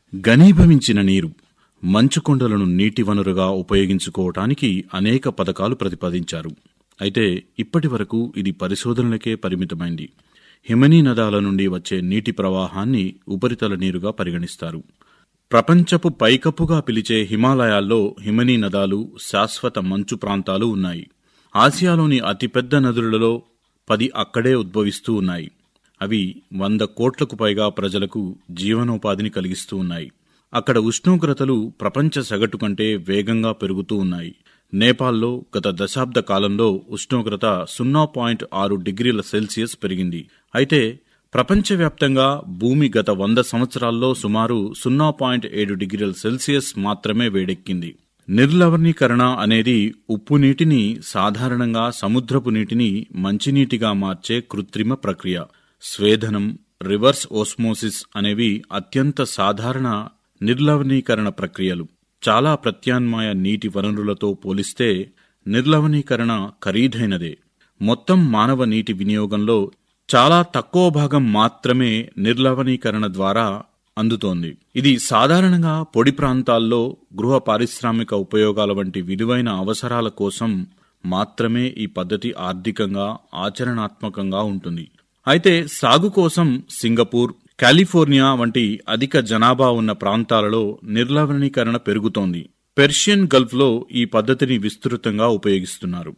ఘనీభవించిన నీరు మంచుకొండలను నీటి వనరుగా ఉపయోగించుకోవటానికి అనేక పథకాలు ప్రతిపాదించారు అయితే ఇప్పటి వరకు ఇది పరిశోధనలకే పరిమితమైంది హిమనీ నదాల నుండి వచ్చే నీటి ప్రవాహాన్ని ఉపరితల నీరుగా పరిగణిస్తారు ప్రపంచపు పైకప్పుగా పిలిచే హిమాలయాల్లో హిమనీ నదాలు శాశ్వత మంచు ప్రాంతాలు ఉన్నాయి ఆసియాలోని అతిపెద్ద నదులలో పది అక్కడే ఉద్భవిస్తూ ఉన్నాయి అవి వంద కోట్లకు పైగా ప్రజలకు జీవనోపాధిని కలిగిస్తూ ఉన్నాయి అక్కడ ఉష్ణోగ్రతలు ప్రపంచ సగటు కంటే వేగంగా పెరుగుతూ ఉన్నాయి నేపాల్లో గత దశాబ్ద కాలంలో ఉష్ణోగ్రత సున్నా పాయింట్ ఆరు డిగ్రీల సెల్సియస్ పెరిగింది అయితే ప్రపంచవ్యాప్తంగా భూమి గత వంద సంవత్సరాల్లో సుమారు సున్నా పాయింట్ ఏడు డిగ్రీల సెల్సియస్ మాత్రమే వేడెక్కింది నిర్లవణీకరణ అనేది ఉప్పు నీటిని సాధారణంగా సముద్రపు నీటిని మంచినీటిగా మార్చే కృత్రిమ ప్రక్రియ స్వేదనం రివర్స్ ఓస్మోసిస్ అనేవి అత్యంత సాధారణ నిర్లవణీకరణ ప్రక్రియలు చాలా ప్రత్యామ్నాయ నీటి వనరులతో పోలిస్తే నిర్లవణీకరణ ఖరీదైనదే మొత్తం మానవ నీటి వినియోగంలో చాలా తక్కువ భాగం మాత్రమే నిర్లవణీకరణ ద్వారా అందుతోంది ఇది సాధారణంగా పొడి ప్రాంతాల్లో గృహ పారిశ్రామిక ఉపయోగాల వంటి విలువైన అవసరాల కోసం మాత్రమే ఈ పద్ధతి ఆర్థికంగా ఆచరణాత్మకంగా ఉంటుంది అయితే సాగు కోసం సింగపూర్ కాలిఫోర్నియా వంటి అధిక జనాభా ఉన్న ప్రాంతాలలో నిర్లవణీకరణ పెరుగుతోంది పెర్షియన్ గల్ఫ్లో ఈ పద్ధతిని విస్తృతంగా ఉపయోగిస్తున్నారు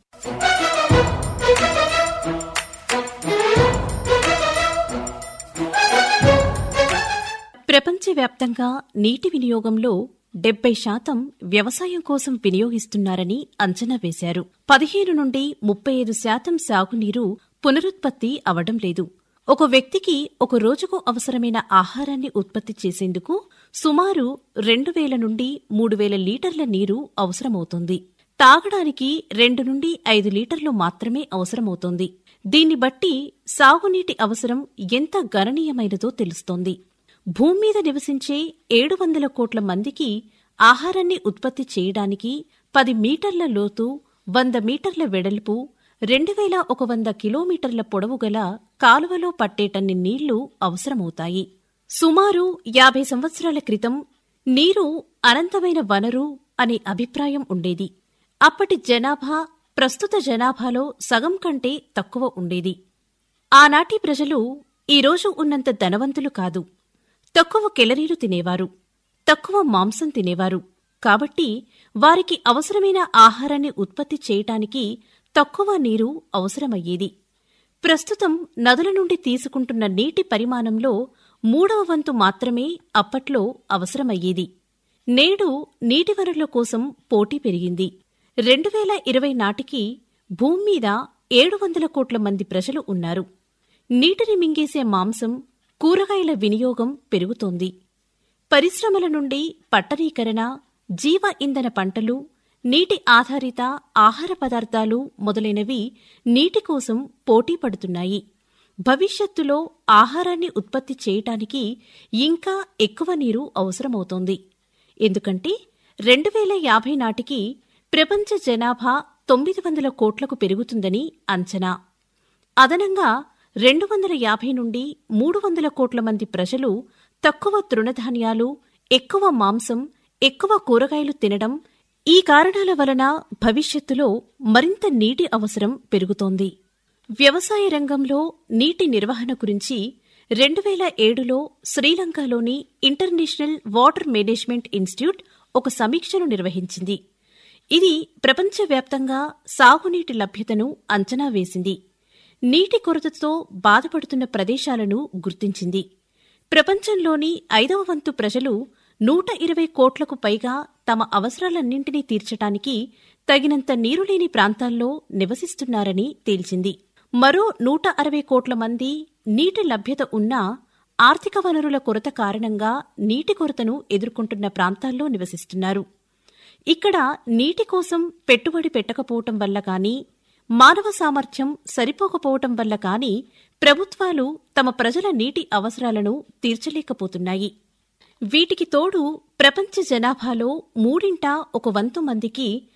ప్రపంచవ్యాప్తంగా నీటి వినియోగంలో డెబ్బై శాతం వ్యవసాయం కోసం వినియోగిస్తున్నారని అంచనా వేశారు పదిహేను నుండి ముప్పై ఐదు శాతం సాగునీరు పునరుత్పత్తి అవడం లేదు ఒక వ్యక్తికి ఒక రోజుకు అవసరమైన ఆహారాన్ని ఉత్పత్తి చేసేందుకు సుమారు రెండు వేల నుండి మూడు వేల లీటర్ల నీరు అవసరమవుతుంది తాగడానికి రెండు నుండి ఐదు లీటర్లు మాత్రమే అవసరమవుతోంది దీన్ని బట్టి సాగునీటి అవసరం ఎంత గణనీయమైనదో తెలుస్తోంది భూమి మీద నివసించే ఏడు వందల కోట్ల మందికి ఆహారాన్ని ఉత్పత్తి చేయడానికి పది మీటర్ల లోతు వంద మీటర్ల వెడల్పు రెండు వేల ఒక వంద కిలోమీటర్ల పొడవు గల కాలువలో పట్టేటన్ని నీళ్లు అవసరమవుతాయి సుమారు యాభై సంవత్సరాల క్రితం నీరు అనంతమైన వనరు అనే అభిప్రాయం ఉండేది అప్పటి జనాభా ప్రస్తుత జనాభాలో సగం కంటే తక్కువ ఉండేది ఆనాటి ప్రజలు ఈరోజు ఉన్నంత ధనవంతులు కాదు తక్కువ కెలరీలు తినేవారు తక్కువ మాంసం తినేవారు కాబట్టి వారికి అవసరమైన ఆహారాన్ని ఉత్పత్తి చేయటానికి తక్కువ నీరు అవసరమయ్యేది ప్రస్తుతం నదుల నుండి తీసుకుంటున్న నీటి పరిమాణంలో మూడవ వంతు మాత్రమే అప్పట్లో అవసరమయ్యేది నేడు నీటి వనరుల కోసం పోటీ పెరిగింది రెండు వేల ఇరవై నాటికి భూమి మీద ఏడు వందల కోట్ల మంది ప్రజలు ఉన్నారు నీటిని మింగేసే మాంసం కూరగాయల వినియోగం పెరుగుతోంది పరిశ్రమల నుండి పట్టణీకరణ జీవ ఇంధన పంటలు నీటి ఆధారిత ఆహార పదార్థాలు మొదలైనవి నీటి కోసం పోటీ పడుతున్నాయి భవిష్యత్తులో ఆహారాన్ని ఉత్పత్తి చేయటానికి ఇంకా ఎక్కువ నీరు అవసరమవుతోంది ఎందుకంటే రెండు వేల యాభై నాటికి ప్రపంచ జనాభా తొమ్మిది వందల కోట్లకు పెరుగుతుందని అంచనా అదనంగా రెండు వందల యాభై నుండి మూడు వందల కోట్ల మంది ప్రజలు తక్కువ తృణధాన్యాలు ఎక్కువ మాంసం ఎక్కువ కూరగాయలు తినడం ఈ కారణాల వలన భవిష్యత్తులో మరింత నీటి అవసరం పెరుగుతోంది వ్యవసాయ రంగంలో నీటి నిర్వహణ గురించి రెండు వేల ఏడులో శ్రీలంకలోని ఇంటర్నేషనల్ వాటర్ మేనేజ్మెంట్ ఇన్స్టిట్యూట్ ఒక సమీక్షను నిర్వహించింది ఇది ప్రపంచవ్యాప్తంగా సాగునీటి లభ్యతను అంచనా వేసింది నీటి కొరతతో బాధపడుతున్న ప్రదేశాలను గుర్తించింది ప్రపంచంలోని ఐదవ వంతు ప్రజలు నూట ఇరవై కోట్లకు పైగా తమ అవసరాలన్నింటినీ తీర్చటానికి తగినంత నీరు లేని ప్రాంతాల్లో నివసిస్తున్నారని తేల్చింది మరో నూట అరవై కోట్ల మంది నీటి లభ్యత ఉన్నా ఆర్థిక వనరుల కొరత కారణంగా నీటి కొరతను ఎదుర్కొంటున్న ప్రాంతాల్లో నివసిస్తున్నారు ఇక్కడ నీటి కోసం పెట్టుబడి పెట్టకపోవటం వల్ల కానీ మానవ సామర్థ్యం సరిపోకపోవటం వల్ల కానీ ప్రభుత్వాలు తమ ప్రజల నీటి అవసరాలను తీర్చలేకపోతున్నాయి వీటికి తోడు ప్రపంచ జనాభాలో మూడింట ఒక వంతు మందికి